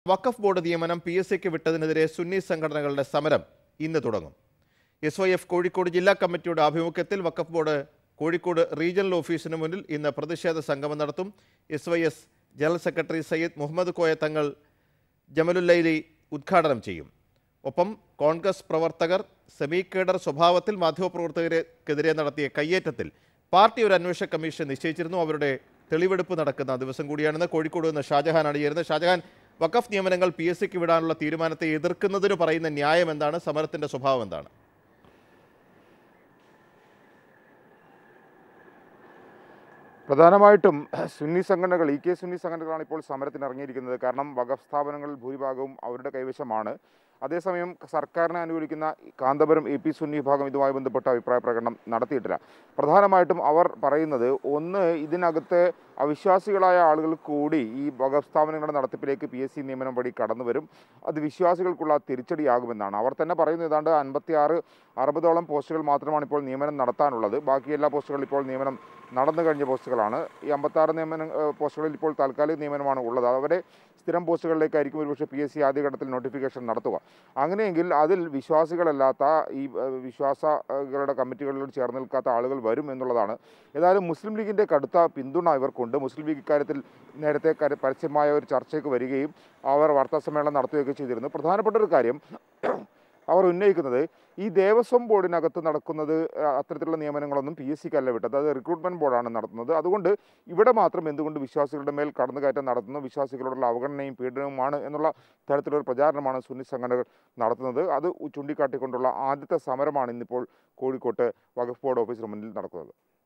വഖഫ് board നിയമനം P S സിക്ക് വിട്ടതിനെതിരെ സുന്നി സംഘടനകളുടെ സമരം ഇന്ന് തുടങ്ങും എസ് വൈ എഫ് കോഴിക്കോട് ജില്ലാ കമ്മിറ്റിയുടെ ആഭിമുഖ്യത്തിൽ വഖഫ് ബോർഡ് കോഴിക്കോട് റീജിയണൽ ഓഫീസിന് മുന്നിൽ ഇന്ന് പ്രതിഷേധ സംഗമം നടത്തും S Y S general secretary Sayyid Muhammad Koya Thangal Jamalullaili ഉദ്ഘാടനം ചെയ്യും ഒപ്പം കോൺഗ്രസ് പ്രവർത്തകർ സെമി കേഡർ സ്വഭാവത്തിൽ മാധ്യമപ്രവർത്തകർക്കെതിരെ നടത്തിയ കയ്യേറ്റത്തിൽ പാർട്ടി ഒരു അന്വേഷണ കമ്മീഷൻ നിശ്ചയിച്ചിരുന്നു അവരുടെ തെളിവെടുപ്പ് നടക്കുന്ന ദിവസം കൂടിയാണെന്ന് കോഴിക്കോട് നിന്ന് ഷാജഹാനാണ് ചേരുന്നത് ഷാജഹാൻ വഖഫ് നിയമനങ്ങൾ പി എസ് സിക്ക് വിടാനുള്ള തീരുമാനത്തെ എതിർക്കുന്നതിന് പറയുന്ന ന്യായം എന്താണ് സമരത്തിന്റെ സ്വഭാവം എന്താണ് പ്രധാനമായിട്ടും സുന്നി സംഘടനകൾ ഇ കെ സുന്നി സംഘടനകളാണ് ഇപ്പോൾ സമരത്തിന് ഇറങ്ങിയിരിക്കുന്നത് കാരണം വഖഫ് സ്ഥാപനങ്ങളിൽ ഭൂരിഭാഗവും അവരുടെ കൈവശമാണ് അതേസമയം സർക്കാരിനെ അനുകൂലിക്കുന്ന കാന്തപുരം എ പി സുന്നി വിഭാഗം ഇതുമായി ബന്ധപ്പെട്ട അഭിപ്രായ പ്രകടനം നടത്തിയിട്ടില്ല പ്രധാനമായിട്ടും അവർ പറയുന്നത് ഒന്ന് ഇതിനകത്ത് അവിശ്വാസികളായ ആളുകൾ കൂടി ഈ വഖഫ് സ്ഥാപനങ്ങളുടെ നടത്തിപ്പിലേക്ക് പി എസ് സി നിയമനം വഴി കടന്നു വരും അത് വിശ്വാസികൾക്കുള്ള തിരിച്ചടിയാകുമെന്നാണ് അവർ തന്നെ പറയുന്നത് ഏതാണ്ട് അൻപത്തിയാറ് അറുപതോളം പോസ്റ്റുകൾ മാത്രമാണ് ഇപ്പോൾ നിയമനം നടത്താനുള്ളത് ബാക്കി എല്ലാ പോസ്റ്റുകളും ഇപ്പോൾ നിയമനം നടന്നു കഴിഞ്ഞ പോസ്റ്റുകളാണ് ഈ അമ്പത്താറ് നിയമന ഏഹ് പോസ്റ്റുകളിൽ ഇപ്പോൾ താൽക്കാലിക നിയമനമാണ് ഉള്ളത് അവരെ സ്ഥിരം പോസ്റ്റുകളിലേക്കായിരിക്കും ഒരുപക്ഷെ പി എസ് സി ആദ്യഘട്ടത്തിൽ നോട്ടിഫിക്കേഷൻ നടത്തുക അങ്ങനെയെങ്കിൽ അതിൽ വിശ്വാസികളല്ലാത്ത ഈ ഏഹ് വിശ്വാസങ്ങളുടെ കമ്മിറ്റികളിൽ ചേർന്ന് നിൽക്കാത്ത ആളുകൾ വരും എന്നുള്ളതാണ് ഏതായാലും മുസ്ലിം ലീഗിൻ്റെ കടുത്ത പിന്തുണ ഇവർക്കുണ്ട് മുസ്ലിം ലീഗ് ഇക്കാര്യത്തിൽ നേരത്തെ കര- പരസ്യമായ ഒരു ചർച്ചയ്ക്ക് വരികയും അവർ വാർത്താസമ്മേളനം നടത്തുകയൊക്കെ ചെയ്തിരുന്നു പ്രധാനപ്പെട്ട ഒരു കാര്യം അവർ ഉന്നയിക്കുന്നത് ഈ ദേവസ്വം ബോർഡിനകത്ത് നടക്കുന്നത് ആ, അത്തരത്തിലുള്ള നിയമനങ്ങളൊന്നും പി എസ് സിക്കല്ല വിട്ടത് അത് റിക്രൂട്ട്മെന്റ് ബോർഡാണ് നടത്തുന്നത് അതുകൊണ്ട് ഇവിടെ മാത്രം എന്തുകൊണ്ട് വിശ്വാസികളുടെ മേൽ കടന്നുകയറ്റം നടത്തുന്നു വിശ്വാസികളോടുള്ള അവഗണനയും പീഡനവുമാണ് എന്നുള്ള തരത്തിലൊരു പ്രചാരണമാണ് സുന്നി സംഘടനകൾ നടത്തുന്നത് അത് ചൂണ്ടിക്കാട്ടിക്കൊണ്ടുള്ള ആദ്യത്തെ സമരമാണ് ഇന്നിപ്പോൾ കോഴിക്കോട്ട് വഖഫ് ബോർഡ് ഓഫീസിന് മുന്നിൽ നടക്കുന്നത്